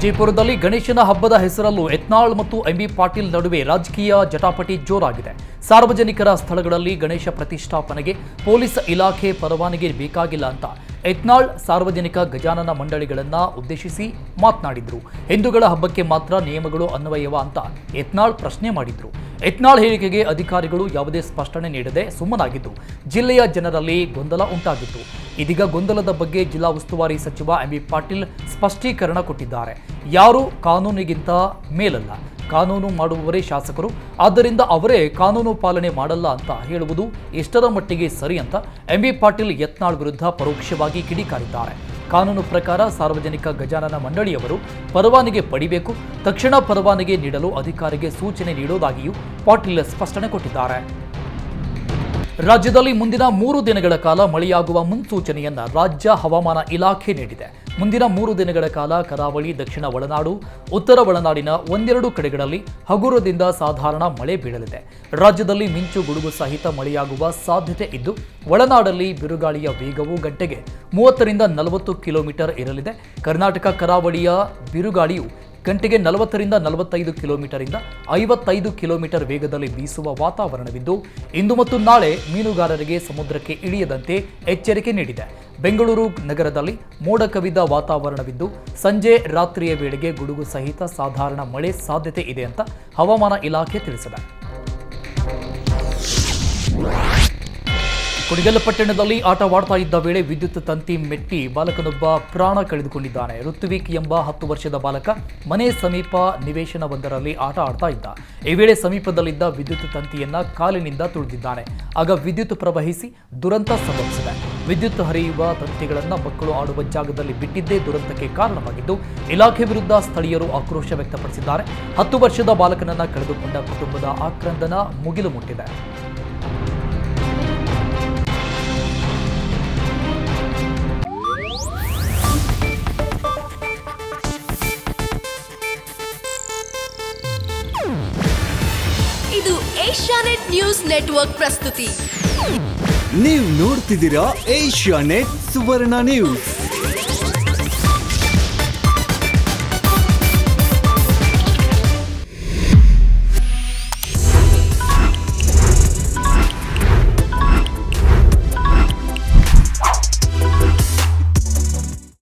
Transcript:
ವಿಜಯಪುರದಲ್ಲಿ ಗಣೇಶನ ಹಬ್ಬದ ಹೆಸರಲ್ಲೂ ಯತ್ನಾಳ್ ಮತ್ತು ಎಂಬಿ ಪಾಟೀಲ್ ನಡುವೆ ರಾಜಕೀಯ ಜಟಾಪಟಿ ಜೋರಾಗಿದೆ ಸಾರ್ವಜನಿಕರ ಸ್ಥಳಗಳಲ್ಲಿ ಗಣೇಶ ಪ್ರತಿಷ್ಠಾಪನೆಗೆ ಪೊಲೀಸ್ ಇಲಾಖೆ ಪರವಾನಗಿ ಬೇಕಾಗಿಲ್ಲ ಅಂತ ಯತ್ನಾಳ್ ಸಾರ್ವಜನಿಕ ಗಜಾನನ ಮಂಡಳಿಗಳನ್ನ ಉದ್ದೇಶಿಸಿ ಮಾತನಾಡಿದ್ರು ಹಿಂದೂಗಳ ಹಬ್ಬಕ್ಕೆ ಮಾತ್ರ ನಿಯಮಗಳು ಅನ್ವಯವ ಅಂತ ಯತ್ನಾಳ್ ಪ್ರಶ್ನೆ ಮಾಡಿದ್ರು ಯತ್ನಾಳ್ ಹೇಳಿಕೆಗೆ ಅಧಿಕಾರಿಗಳು ಯಾವುದೇ ಸ್ಪಷ್ಟನೆ ನೀಡದೆ ಸುಮ್ಮನಾಗಿದ್ದು ಜಿಲ್ಲೆಯ ಜನರಲ್ಲಿ ಗೊಂದಲ ಉಂಟಾಗಿತ್ತು ಇದೀಗ ಗೊಂದಲದ ಬಗ್ಗೆ ಜಿಲ್ಲಾ ಉಸ್ತುವಾರಿ ಸಚಿವ ಎಂಬಿ ಪಾಟೀಲ್ ಸ್ಪಷ್ಟೀಕರಣ ಕೊಟ್ಟಿದ್ದಾರೆ ಯಾರು ಕಾನೂನಿಗಿಂತ ಮೇಲಲ್ಲ ಕಾನೂನು ಮಾಡುವವರೇ ಶಾಸಕರು ಆದ್ದರಿಂದ ಅವರೇ ಕಾನೂನು ಪಾಲನೆ ಮಾಡಲ್ಲ ಅಂತ ಹೇಳುವುದು ಎಷ್ಟರ ಮಟ್ಟಿಗೆ ಸರಿ ಅಂತ ಎಂಬಿ ಪಾಟೀಲ್ ಯತ್ನಾಳ್ ವಿರುದ್ಧ ಪರೋಕ್ಷವಾಗಿ ಕಿಡಿಕಾರಿದ್ದಾರೆ ಕಾನೂನು ಪ್ರಕಾರ ಸಾರ್ವಜನಿಕ ಗಜಾನನ ಮಂಡಳಿಯವರು ಪರವಾನಗಿ ಪಡಿಬೇಕು ತಕ್ಷಣ ಪರವಾನಗಿ ನೀಡಲು ಅಧಿಕಾರಿಗೆ ಸೂಚನೆ ನೀಡುವುದಾಗಿಯೂ ಪಾಟೀಲ್ ಸ್ಪಷ್ಟನೆ ಕೊಟ್ಟಿದ್ದಾರೆ ರಾಜ್ಯದಲ್ಲಿ ಮುಂದಿನ ಮೂರು ದಿನಗಳ ಕಾಲ ಮಳೆಯಾಗುವ ಮುನ್ಸೂಚನೆಯನ್ನ ರಾಜ್ಯ ಹವಾಮಾನ ಇಲಾಖೆ ನೀಡಿದೆ ಮುಂದಿನ ಮೂರು ದಿನಗಳ ಕಾಲ ಕರಾವಳಿ ದಕ್ಷಿಣ ಒಳನಾಡು ಉತ್ತರ ಒಳನಾಡಿನ ಒಂದೆರಡು ಕಡೆಗಳಲ್ಲಿ ಹಗುರದಿಂದ ಸಾಧಾರಣ ಮಳೆ ಬೀಳಲಿದೆ ರಾಜ್ಯದಲ್ಲಿ ಮಿಂಚು ಗುಡುಗು ಸಹಿತ ಮಳೆಯಾಗುವ ಸಾಧ್ಯತೆ ಇದ್ದು ಒಳನಾಡಲ್ಲಿ ಬಿರುಗಾಳಿಯ ವೇಗವು ಗಂಟೆಗೆ ಮೂವತ್ತರಿಂದ ನಲವತ್ತು ಕಿಲೋಮೀಟರ್ ಇರಲಿದೆ ಕರ್ನಾಟಕ ಕರಾವಳಿಯ ಬಿರುಗಾಳಿಯು ಗಂಟೆಗೆ ನಲವತ್ತರಿಂದ ನಲವತ್ತೈದು ಕಿಲೋಮೀಟರಿಂದ ಐವತ್ತೈದು ಕಿಲೋಮೀಟರ್ ವೇಗದಲ್ಲಿ ಬೀಸುವ ವಾತಾವರಣವಿದ್ದು ಇಂದು ಮತ್ತು ನಾಳೆ ಮೀನುಗಾರರಿಗೆ ಸಮುದ್ರಕ್ಕೆ ಇಳಿಯದಂತೆ ಎಚ್ಚರಿಕೆ ನೀಡಿದೆ ಬೆಂಗಳೂರು ನಗರದಲ್ಲಿ ಮೋಡ ಕವಿದ ವಾತಾವರಣವಿದ್ದು ಸಂಜೆ ರಾತ್ರಿಯ ವೇಳೆಗೆ ಗುಡುಗು ಸಹಿತ ಸಾಧಾರಣ ಮಳೆ ಸಾಧ್ಯತೆ ಇದೆ ಅಂತ ಹವಾಮಾನ ಇಲಾಖೆ ತಿಳಿಸಿದೆ ಕುಡಿಗಲ್ ಪಟ್ಟಣದಲ್ಲಿ ಆಟವಾಡ್ತಾ ಇದ್ದ ವೇಳೆ ವಿದ್ಯುತ್ ತಂತಿ ಮೆಟ್ಟಿ ಬಾಲಕನೊಬ್ಬ ಪ್ರಾಣ ಕಳೆದುಕೊಂಡಿದ್ದಾನೆ ಋತ್ವಿಕ್ ಎಂಬ ಹತ್ತು ವರ್ಷದ ಬಾಲಕ ಮನೆ ಸಮೀಪ ನಿವೇಶನವೊಂದರಲ್ಲಿ ಆಟ ಆಡ್ತಾ ಇದ್ದ ಈ ವೇಳೆ ಸಮೀಪದಲ್ಲಿದ್ದ ವಿದ್ಯುತ್ ತಂತಿಯನ್ನ ಕಾಲಿನಿಂದ ತುಳಿದಿದ್ದಾನೆ ಆಗ ವಿದ್ಯುತ್ ಪ್ರವಹಿಸಿ ದುರಂತ ಸಂಭವಿಸಿದೆ ವಿದ್ಯುತ್ ಹರಿಯುವ ತಂತಿಗಳನ್ನು ಮಕ್ಕಳು ಆಡುವ ಜಾಗದಲ್ಲಿ ಬಿಟ್ಟಿದ್ದೇ ದುರಂತಕ್ಕೆ ಕಾರಣವಾಗಿದ್ದು ಇಲಾಖೆ ವಿರುದ್ಧ ಸ್ಥಳೀಯರು ಆಕ್ರೋಶ ವ್ಯಕ್ತಪಡಿಸಿದ್ದಾರೆ ಹತ್ತು ವರ್ಷದ ಬಾಲಕನನ್ನ ಕಳೆದುಕೊಂಡ ಕುಟುಂಬದ ಆಕ್ರಂದನ ಮುಗಿಲು ಮುಟ್ಟಿದೆ ಇದು ಏಷ್ಯಾನೆಟ್ ನ್ಯೂಸ್ ನೆಟ್ವರ್ಕ್ ಪ್ರಸ್ತುತಿ ನೀವು ನೋಡ್ತಿದ್ದೀರಾ ಏಷ್ಯಾ ನೆಟ್ ಸುವರ್ಣ ನ್ಯೂಸ್